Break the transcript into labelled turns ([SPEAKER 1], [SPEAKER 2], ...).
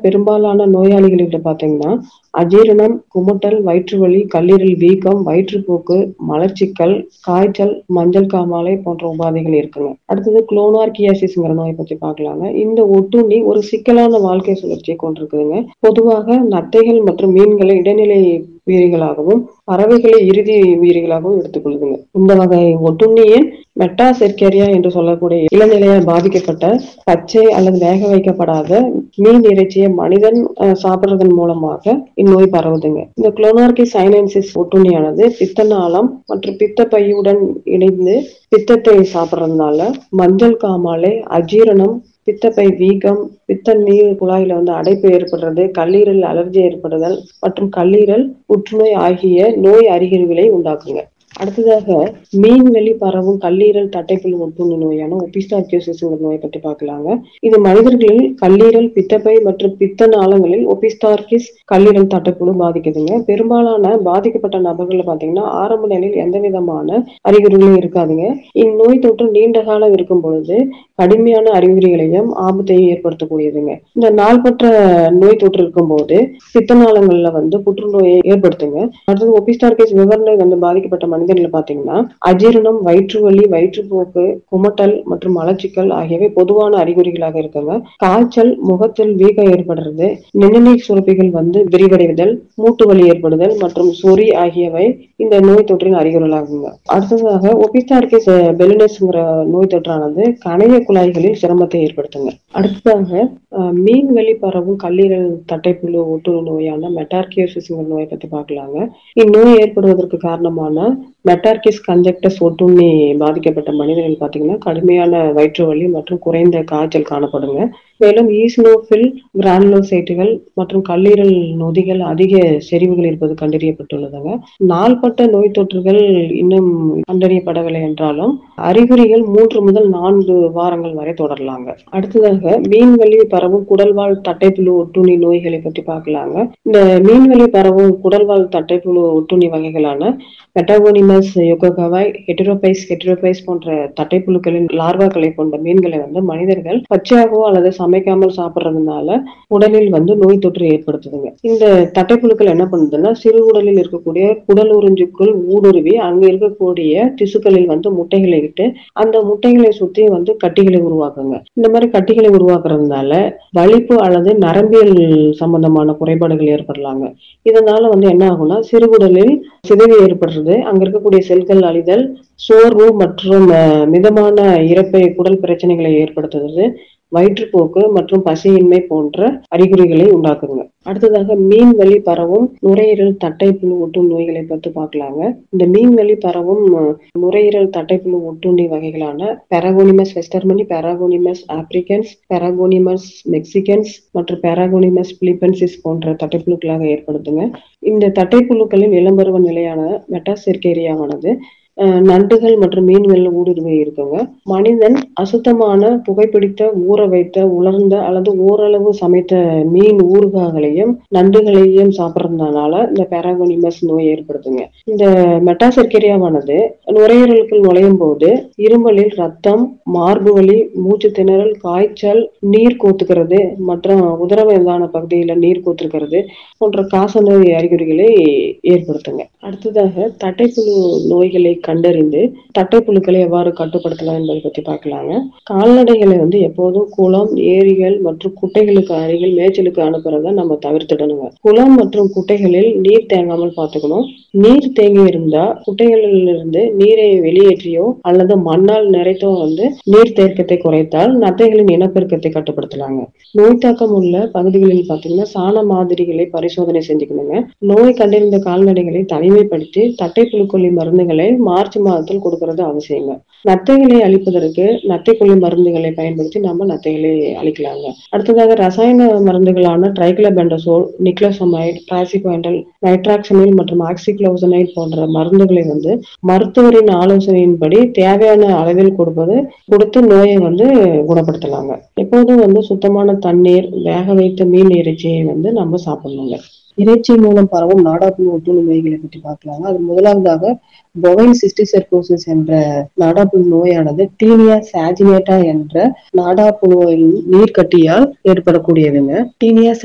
[SPEAKER 1] பெரும்பாலான நோயாளிகள்கிட்ட பாத்தீங்கன்னா அஜீரணம் குமட்டல் வயிற்று வலி கல்லீரல் வீக்கம் வயிற்றுப்போக்கு மலச்சிக்கல் காய்ச்சல் மஞ்சள் காமாலை போன்ற உபாதைகள் இருக்குங்க அடுத்தது குளோனார்கியாசிஸ்ங்கிற நோயை பத்தி பார்க்கலாங்க இந்த ஒட்டுண்ணி ஒரு சிக்கலான வாழ்க்கை சுழற்சியை கொண்டிருக்குதுங்க பொதுவாக நத்தைகள் மற்றும் மீன்களை இடைநிலை உயிரிகளாகவும் பறவைகளை இறுதி உயிரிகளாகவும் எடுத்துக்கொள்ளுதுங்க இந்த வகை ஒட்டுண்ணியின் மெட்டாசெர்கேரியா என்று சொல்லக்கூடிய இளநிலைய பாதிக்கப்பட்ட பச்சை அல்லது வேக வைக்கப்படாத மீன் இறைச்சியை மனிதன் அஹ், சாப்பிடுறதன் மூலமாக இந்நோய் பரவுதுங்க இந்த குளோனார்கி சைனன்சிஸ் ஒட்டுண்ணியானது பித்தநாளம் மற்றும் பித்த பையுடன் இணைந்து பித்தத்தை சாப்பிடுறதுனால மஞ்சள் காமாலை அஜீரணம் பித்தப்பை வீக்கம் பித்த நீர் குழாயில வந்து அடைப்பு ஏற்படுறது கல்லீரல் அலர்ஜி ஏற்படுதல் மற்றும் கல்லீரல் புற்றுநோய் ஆகிய நோய் அறிகுறிகளை உண்டாக்குங்க அடுத்ததாக மீன்வெளி பரவும் கல்லீரல் தட்டைப்புழு ஒட்டுண்ணி நோயான ஒபிஸ்டாக்கியோசிஸ்ங்கிற நோயை பற்றி பார்க்கலாங்க இது மனிதர்களில் கல்லீரல் பித்தப்பை மற்றும் பித்த நாளங்களில் ஒபிஸ்டார்கிஸ் கல்லீரல் தட்டைப்புழு பாதிக்குதுங்க பெரும்பாலான பாதிக்கப்பட்ட நபர்கள்ல பாத்தீங்கன்னா ஆரம்ப நிலையில் எந்த விதமான அறிகுறிகளும் இருக்காதுங்க இந்நோய் தொற்று நீண்ட காலம் இருக்கும் பொழுது கடுமையான அறிகுறிகளையும் ஆபத்தையும் ஏற்படுத்தக்கூடியதுங்க இந்த நாள்பற்ற நோய் தொற்று இருக்கும்போது பித்தநாளங்கள்ல வந்து புற்றுநோயை ஏற்படுத்துங்க அடுத்தது ஒபிஸ்டார்கேஸ் விவரணை வந்து பாதிக்கப்பட்ட மனிதர்கள் பாத்தீங்கன்னா அஜீரணம் வயிற்று வலி வயிற்றுப்போக்கு குமட்டல் மற்றும் மலச்சிக்கல் ஆகியவை பொதுவான அறிகுறிகளாக இருக்குங்க காய்ச்சல் முகத்தில் வீக்கம் ஏற்படுறது நிணநீர் சுரப்பிகள் வந்து விரிவடைதல் மூட்டு வலி ஏற்படுதல் மற்றும் சொறி ஆகியவை இந்த நோய் தொற்றின் அறிகுறிகளாகுங்க அடுத்ததாக ஒபிஸ்டார்கேஸ் பெலினஸ்ங்கிற நோய் தொற்றானது கணைய குழாய்களில் சிரமத்தை ஏற்படுத்துங்க அடுத்ததாக அஹ், மீன் வழி பரவும் கல்லீரல் தட்டைப்புழு ஒட்டுண்ணி நோயான மெட்டார்கியோசிஸ்ங்கிற நோயை பத்தி பார்க்கலாங்க இந்நோய் ஏற்படுவதற்கு காரணமான மெட்டார்கிஸ் கன்ஜெக்டஸ் ஒட்டுண்ணி பாதிக்கப்பட்ட மனிதர்கள் பார்த்தீங்கன்னா கடுமையான வயிற்று வலி மற்றும் குறைந்த காய்ச்சல் காணப்படுங்க மேலும் ஈஸ்னோஃபில் கிரானுலோசைட்டுகள் மற்றும் கல்லீரல் நொதிகள் அதிக செறிவுகள் இருப்பது கண்டறியப்பட்டுள்ளதுங்க நாள்பட்ட நோய் தொற்றுகள் இன்னும் கண்டறியப்படவில்லை என்றாலும் அறிகுறிகள் மூன்று முதல் நான்கு வாரங்கள் வரை தொடரலாங்க அடுத்ததாக மீன்வழி பரவும் குடல்வாழ் தட்டைப்புழு ஒட்டுண்ணி நோய்களை பற்றி பார்க்கலாங்க இந்த மீன்வழி பரவும் குடல்வாழ் தட்டைப்புழு ஒட்டுண்ணி வகைகளான பெட்டகோனிமஸ் யோகோகவாய் ஹெட்ரோபைஸ் ஹெட்ரோபைஸ் போன்ற தட்டைப்புழுக்களின் லார்வாக்களை கொண்ட மீன்களை வந்து மனிதர்கள் பச்சையாகவோ அல்லது சமைக்காமல் சாப்பிடுறதுனால உடலில் வந்து நோய் தொற்று ஏற்படுத்துதுங்க இந்த தட்டைப்புழுக்கள் என்ன பண்ணுதுன்னா சிறு உடலில் இருக்கக்கூடிய குடல் உறிஞ்சுக்குள் ஊடுருவி அங்க இருக்கக்கூடிய திசுக்களில் வந்து முட்டைகளை இட்டு அந்த முட்டைகளை சுத்தி வந்து கட்டிகளை உருவாக்குங்க இந்த மாதிரி கட்டிகளை உருவாக்குறதுனால வலிப்பு அல்லது நரம்பியல் சம்பந்தமான குறைபாடுகள் ஏற்படலாங்க இதனால வந்து என்ன ஆகும்னா சிறுகுடலில் சிதைவு ஏற்படுறது அங்க இருக்கக்கூடிய செல்கள் அழிதல் சோர்வு மற்றும் அஹ், மிதமான இறப்பை குடல் பிரச்சனைகளை ஏற்படுத்துறது வயிற்றுப்போக்கு மற்றும் பசியின்மை போன்ற அறிகுறிகளை உண்டாக்குங்க அடுத்ததாக மீன் வழி பரவும் நுரையீரல் தட்டைப்புழு ஒட்டும் நோய்களை பற்றி பார்க்கலாங்க இந்த மீன் வழி பரவும் அஹ், நுரையீரல் தட்டைப்புழு ஒட்டுண்ணி வகைகளான பெரகோனிமஸ் வெஸ்டர்மனி பெராகோனிமஸ் ஆப்ரிக்கன்ஸ் பெராகோனிமஸ் மெக்சிகன்ஸ் மற்றும் பெராகோனிமஸ் பிலிப்பன்சிஸ் போன்ற தட்டைப்புழுக்களாக ஏற்படுத்துங்க இந்த தட்டைப்புழுக்களின் இளம்பருவ நிலையான மெட்டாசெர்கேரியாவானது அஹ், நண்டுகள் மற்றும் மீன்கள் ஊடுருவி இருக்குங்க மனிதன் அசுத்தமான புகைப்பிடித்த ஊற வைத்த உலர்ந்த அல்லது ஓரளவு சமைத்த மீன் ஊறுகாய்களையும் நண்டுகளையும் சாப்பிட்றதுனால இந்த பெராகோனிமஸ் நோய் ஏற்படுத்துங்க இந்த மெட்டாசெர்கேரியாவானது நுரையீரலுக்குள் நுழையும் போது இருமலில் ரத்தம் மார்பு வலி மூச்சு திணறல் காய்ச்சல் நீர் கோத்துக்கிறது மற்றும் உதரவிதான பகுதியில நீர் கோத்துக்கிறது போன்ற காச நோய் அறிகுறிகளை ஏற்படுத்துங்க அடுத்ததாக தட்டைப்புழு நோய்களை கண்டறிந்து தட்டைப்புழுக்களை எவ்வாறு கட்டுப்படுத்தலாம் என்பதை பற்றி பார்க்கலாங்க கால்நடைகளை வந்து எப்போதும் குளம் ஏரிகள் மற்றும் குட்டைகளுக்கு அருகில் மேய்ச்சலுக்கு அனுப்புறத நம்ம தவிர்த்திடணுங்க குளம் மற்றும் குட்டைகளில் நீர் தேங்காமல் பார்த்துக்கணும் நீர் தேங்கி இருந்தா குட்டைகளில் இருந்து நீரை வெளியேற்றியோ அல்லது மண்ணால் நிறைத்தோ வந்து நீர் தேக்கத்தை குறைத்தால் நத்தைகளின் இனப்பெருக்கத்தை கட்டுப்படுத்தலாங்க நோய் தாக்கம் உள்ள பகுதிகளில் பார்த்தீங்கன்னா சாண மாதிரிகளை பரிசோதனை செஞ்சுக்கணுங்க நோய் கண்டறிந்த கால்நடைகளை தனிமைப்படுத்தி தட்டைப்புழுக்கொல்லி மருந்துகளை மார்ச் மாதத்தில் கொடுக்கறது அவசியங்க நத்தைகளை அழிப்பதற்கு நத்தைக்கொல்லி மருந்துகளை பயன்படுத்தி நம்ம நத்தைகளை அழிக்கலாங்க அடுத்ததாக ரசாயன மருந்துகளான ட்ரைக்ளபெண்டசோல் நிக்லோசமைட் பிராசிகுவண்டல் நைட்ராக்சனில் மற்றும் ஆக்சிக்ளோசனைட் போன்ற மருந்துகளை வந்து மருத்துவரின் ஆலோசனையின்படி தேவையான அளவில் கொடுப்பது கொடுத்து நோயை வந்து குணப்படுத்தலாங்க எப்போதும் வந்து சுத்தமான தண்ணீர் வேக வைத்த மீன் இறைச்சியை வந்து நம்ம சாப்பிடணுங்க இறைச்சி மூலம் பரவும் நாடாப்புழு ஒட்டுண்ணி நோய்களை பற்றி பார்க்கலாங்க அது முதலாவதாக பொவைன் சிஸ்டிசெர்கோசிஸ் என்ற நாடாப்புழு நோயானது டீனியா சாஜினேட்டா என்ற நாடாப்புழுவின் நீர்க்கட்டியால் ஏற்படக்கூடியதுங்க டீனியா